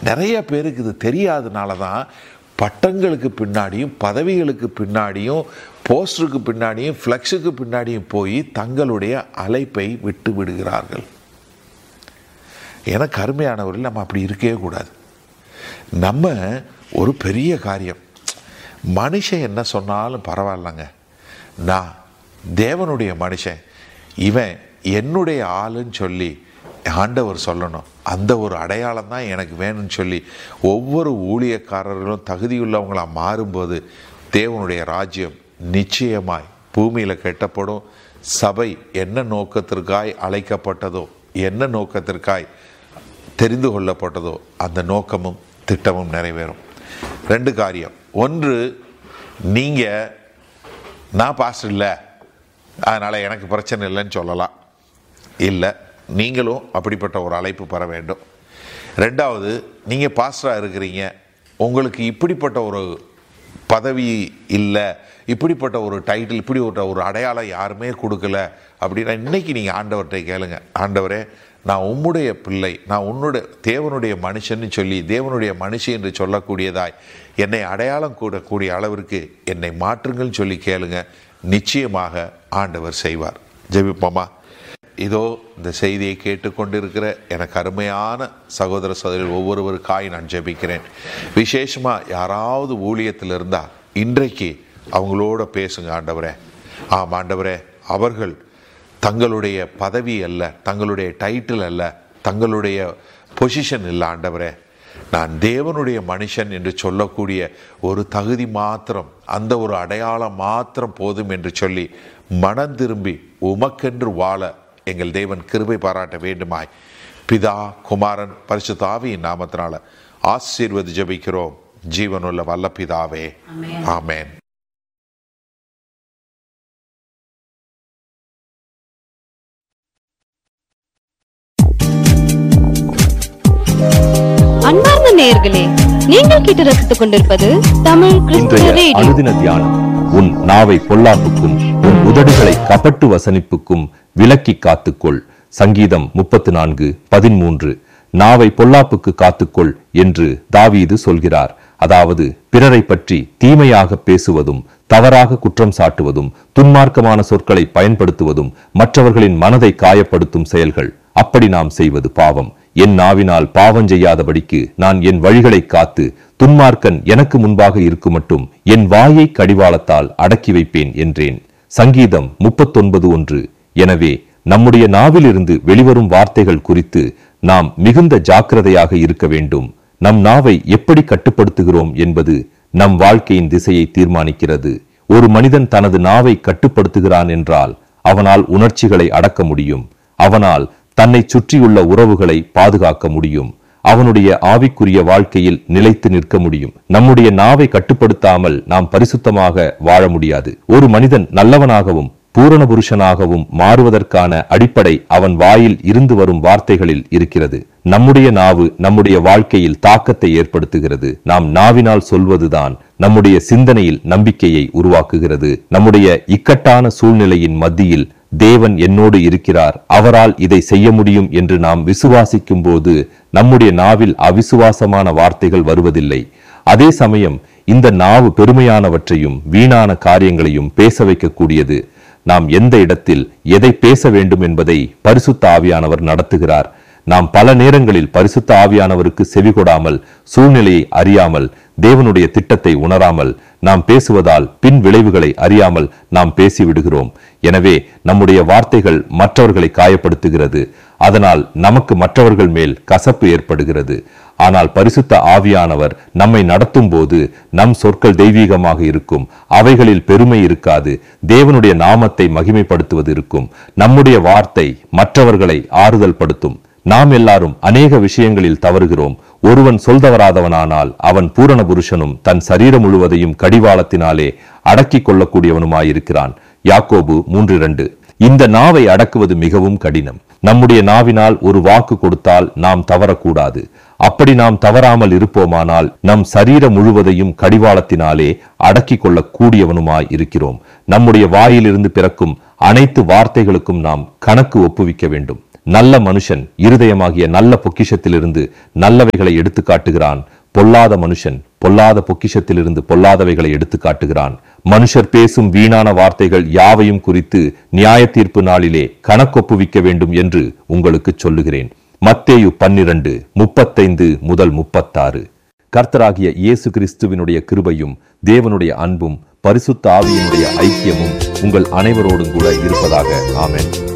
நிறைய பேருக்கு இது தெரியாதனால தான் பட்டங்களுக்கு பின்னாடியும் பதவிகளுக்கு பின்னாடியும் போஸ்டருக்கு பின்னாடியும் ஃப்ளெக்ஸுக்கு பின்னாடியும் போய் தங்களுடைய அழைப்பை விட்டு விடுகிறார்கள் எனக்கு அருமையானவர்கள் நம்ம அப்படி இருக்கவே கூடாது நம்ம ஒரு பெரிய காரியம் மனுஷன் என்ன சொன்னாலும் பரவாயில்லங்க நான் தேவனுடைய மனுஷன் இவன் என்னுடைய ஆளுன்னு சொல்லி ஆண்டவர் சொல்லணும் அந்த ஒரு அடையாளம் தான் எனக்கு வேணும்னு சொல்லி ஒவ்வொரு ஊழியக்காரர்களும் தகுதியுள்ளவங்களா மாறும்போது தேவனுடைய ராஜ்யம் நிச்சயமாய் பூமியில் கெட்டப்படும் சபை என்ன நோக்கத்திற்காய் அழைக்கப்பட்டதோ என்ன நோக்கத்திற்காய் தெரிந்து கொள்ளப்பட்டதோ அந்த நோக்கமும் திட்டமும் நிறைவேறும் ரெண்டு காரியம் ஒன்று நீங்கள் நான் பாஸ்டர் இல்லை அதனால் எனக்கு பிரச்சனை இல்லைன்னு சொல்லலாம் இல்லை நீங்களும் அப்படிப்பட்ட ஒரு அழைப்பு பெற வேண்டும் ரெண்டாவது நீங்கள் பாஸ்டராக இருக்கிறீங்க உங்களுக்கு இப்படிப்பட்ட ஒரு பதவி இல்லை இப்படிப்பட்ட ஒரு டைட்டில் இப்படி ஒரு ஒரு அடையாளம் யாருமே கொடுக்கல அப்படின்னா இன்னைக்கு நீங்கள் ஆண்டவர்கிட்ட கேளுங்க ஆண்டவரே நான் உம்முடைய பிள்ளை நான் உன்னுடைய தேவனுடைய மனுஷன்னு சொல்லி தேவனுடைய மனுஷன் என்று சொல்லக்கூடியதாய் என்னை அடையாளம் கூடக்கூடிய அளவிற்கு என்னை மாற்றுங்கள்னு சொல்லி கேளுங்க நிச்சயமாக ஆண்டவர் செய்வார் ஜெபிப்போமா இதோ இந்த செய்தியை கேட்டுக்கொண்டிருக்கிற எனக்கு அருமையான சகோதர சகோதரிகள் ஒவ்வொருவருக்காய் நான் ஜெபிக்கிறேன் விசேஷமாக யாராவது ஊழியத்தில் இருந்தால் இன்றைக்கு அவங்களோட பேசுங்க ஆண்டவரே ஆம் ஆண்டவரே அவர்கள் தங்களுடைய பதவி அல்ல தங்களுடைய டைட்டில் அல்ல தங்களுடைய பொசிஷன் இல்லை ஆண்டவரே நான் தேவனுடைய மனுஷன் என்று சொல்லக்கூடிய ஒரு தகுதி மாத்திரம் அந்த ஒரு அடையாளம் மாத்திரம் போதும் என்று சொல்லி மனம் திரும்பி உமக்கென்று வாழ எங்கள் தேவன் கிருபை பாராட்ட வேண்டுமாய் பிதா குமாரன் பரிசுத்த ஆவியின் நாமத்தினால ஆசீர்வதி ஜெபிக்கிறோம் ஜீவனுள்ள வல்ல பிதாவே ஆமென் அன்பார்ந்த நேயர்களே நீங்கள் கேட்டு ரசித்துக் கொண்டிருப்பது தமிழ் கிறிஸ்துவ இன்றைய ரேடியோ அனுதின தியானம் உன் நாவை பொல்லாப்புக்கும் உன் உதடுகளை கபட்டு வசனிப்புக்கும் விலக்கி காத்துக்கொள் சங்கீதம் முப்பத்து நான்கு பதிமூன்று நாவை பொல்லாப்புக்கு காத்துக்கொள் என்று தாவீது சொல்கிறார் அதாவது பிறரை பற்றி தீமையாக பேசுவதும் தவறாக குற்றம் சாட்டுவதும் துன்மார்க்கமான சொற்களை பயன்படுத்துவதும் மற்றவர்களின் மனதை காயப்படுத்தும் செயல்கள் அப்படி நாம் செய்வது பாவம் என் நாவினால் பாவம் செய்யாதபடிக்கு நான் என் வழிகளை காத்து துன்மார்க்கன் எனக்கு முன்பாக இருக்கும் மட்டும் என் வாயை கடிவாளத்தால் அடக்கி வைப்பேன் என்றேன் சங்கீதம் முப்பத்தொன்பது ஒன்று எனவே நம்முடைய நாவிலிருந்து வெளிவரும் வார்த்தைகள் குறித்து நாம் மிகுந்த ஜாக்கிரதையாக இருக்க வேண்டும் நம் நாவை எப்படி கட்டுப்படுத்துகிறோம் என்பது நம் வாழ்க்கையின் திசையை தீர்மானிக்கிறது ஒரு மனிதன் தனது நாவை கட்டுப்படுத்துகிறான் என்றால் அவனால் உணர்ச்சிகளை அடக்க முடியும் அவனால் தன்னை சுற்றியுள்ள உறவுகளை பாதுகாக்க முடியும் அவனுடைய ஆவிக்குரிய வாழ்க்கையில் நிலைத்து நிற்க முடியும் நம்முடைய நாவை கட்டுப்படுத்தாமல் நாம் பரிசுத்தமாக வாழ முடியாது ஒரு மனிதன் நல்லவனாகவும் பூரண புருஷனாகவும் மாறுவதற்கான அடிப்படை அவன் வாயில் இருந்து வரும் வார்த்தைகளில் இருக்கிறது நம்முடைய நாவு நம்முடைய வாழ்க்கையில் தாக்கத்தை ஏற்படுத்துகிறது நாம் நாவினால் சொல்வதுதான் நம்முடைய சிந்தனையில் நம்பிக்கையை உருவாக்குகிறது நம்முடைய இக்கட்டான சூழ்நிலையின் மத்தியில் தேவன் என்னோடு இருக்கிறார் அவரால் இதை செய்ய முடியும் என்று நாம் விசுவாசிக்கும் போது நம்முடைய நாவில் அவிசுவாசமான வார்த்தைகள் வருவதில்லை அதே சமயம் இந்த நாவு பெருமையானவற்றையும் வீணான காரியங்களையும் பேச வைக்கக்கூடியது நாம் எந்த இடத்தில் எதை பேச வேண்டும் என்பதை பரிசுத்த ஆவியானவர் நடத்துகிறார் நாம் பல நேரங்களில் பரிசுத்த ஆவியானவருக்கு செவிகொடாமல் சூழ்நிலையை அறியாமல் தேவனுடைய திட்டத்தை உணராமல் நாம் பேசுவதால் பின் விளைவுகளை அறியாமல் நாம் பேசிவிடுகிறோம் எனவே நம்முடைய வார்த்தைகள் மற்றவர்களை காயப்படுத்துகிறது அதனால் நமக்கு மற்றவர்கள் மேல் கசப்பு ஏற்படுகிறது ஆனால் பரிசுத்த ஆவியானவர் நம்மை நடத்தும் போது நம் சொற்கள் தெய்வீகமாக இருக்கும் அவைகளில் பெருமை இருக்காது தேவனுடைய நாமத்தை மகிமைப்படுத்துவது இருக்கும் நம்முடைய வார்த்தை மற்றவர்களை ஆறுதல் படுத்தும் நாம் எல்லாரும் அநேக விஷயங்களில் தவறுகிறோம் ஒருவன் சொல்தவராதவனானால் அவன் பூரண புருஷனும் தன் சரீரம் முழுவதையும் கடிவாளத்தினாலே அடக்கிக் கொள்ளக்கூடியவனுமாயிருக்கிறான் யாக்கோபு மூன்று இரண்டு இந்த நாவை அடக்குவது மிகவும் கடினம் நம்முடைய நாவினால் ஒரு வாக்கு கொடுத்தால் நாம் தவறக்கூடாது அப்படி நாம் தவறாமல் இருப்போமானால் நம் சரீரம் முழுவதையும் கடிவாளத்தினாலே அடக்கிக் கொள்ளக் கூடியவனுமாய் இருக்கிறோம் நம்முடைய வாயிலிருந்து பிறக்கும் அனைத்து வார்த்தைகளுக்கும் நாம் கணக்கு ஒப்புவிக்க வேண்டும் நல்ல மனுஷன் இருதயமாகிய நல்ல பொக்கிஷத்திலிருந்து நல்லவைகளை எடுத்து காட்டுகிறான் பொல்லாத மனுஷன் பொல்லாத பொக்கிஷத்திலிருந்து பொல்லாதவைகளை எடுத்து காட்டுகிறான் மனுஷர் பேசும் வீணான வார்த்தைகள் யாவையும் குறித்து நியாய தீர்ப்பு நாளிலே கணக்கொப்புவிக்க வேண்டும் என்று உங்களுக்கு சொல்லுகிறேன் மத்தேயு பன்னிரண்டு முப்பத்தைந்து முதல் முப்பத்தாறு கர்த்தராகிய இயேசு கிறிஸ்துவினுடைய கிருபையும் தேவனுடைய அன்பும் பரிசுத்த ஆவியினுடைய ஐக்கியமும் உங்கள் அனைவரோடும் கூட இருப்பதாக ஆமென்